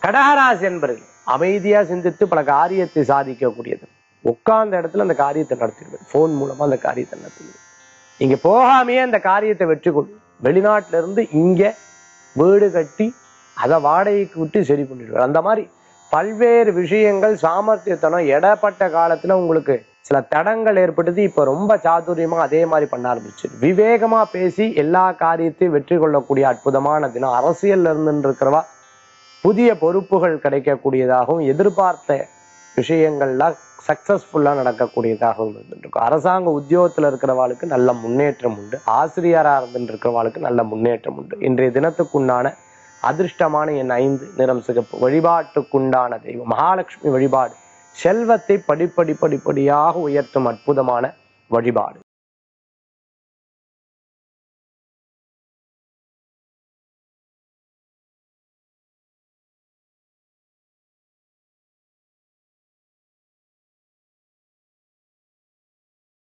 கடகராசி என்பர்கள் அமைதியா சிந்தித்து பல காரியத்தை சாதிக்கக்கூடியது உட்கார்ந்த இடத்துல அந்த காரியத்தை நடத்திடுவது போன் மூலமா அந்த காரியத்தை நடத்திடுவது இங்க போகாமையே அந்த காரியத்தை வெற்றி கொள்ளும் வெளிநாட்டுல இருந்து இங்க வீடு கட்டி அதை வாடகைக்கு விட்டு சரி பண்ணிடுவார் அந்த மாதிரி பல்வேறு விஷயங்கள் சாமர்த்தியத்தனம் இடப்பட்ட காலத்துல உங்களுக்கு சில தடங்கள் ஏற்பட்டது இப்ப ரொம்ப சாதுரியமா அதே மாதிரி பண்ண ஆரம்பிச்சு விவேகமா பேசி எல்லா காரியத்தையும் வெற்றி கொள்ளக்கூடிய அற்புதமான தினம் அரசியல்ல இருந்து இருக்கிறவா புதிய பொறுப்புகள் கிடைக்கக்கூடியதாகவும் எதிர்பார்த்த விஷயங்கள்லாம் சக்சஸ்ஃபுல்லா நடக்கக்கூடியதாகவும் இருந்துருக்கும் அரசாங்க உத்தியோகத்துல இருக்கிறவாளுக்கு நல்ல முன்னேற்றம் உண்டு ஆசிரியரா இருந்துட்டு இருக்கிறவாளுக்கு நல்ல முன்னேற்றம் உண்டு இன்றைய தினத்துக்குண்டான அதிர்ஷ்டமான என் ஐந்து நிறம் சிகப்பு வழிபாட்டுக்குண்டான தெய்வம் மகாலட்சுமி வழிபாடு செல்வத்தை படிப்படி படிப்படியாக உயர்த்தும் அற்புதமான வழிபாடு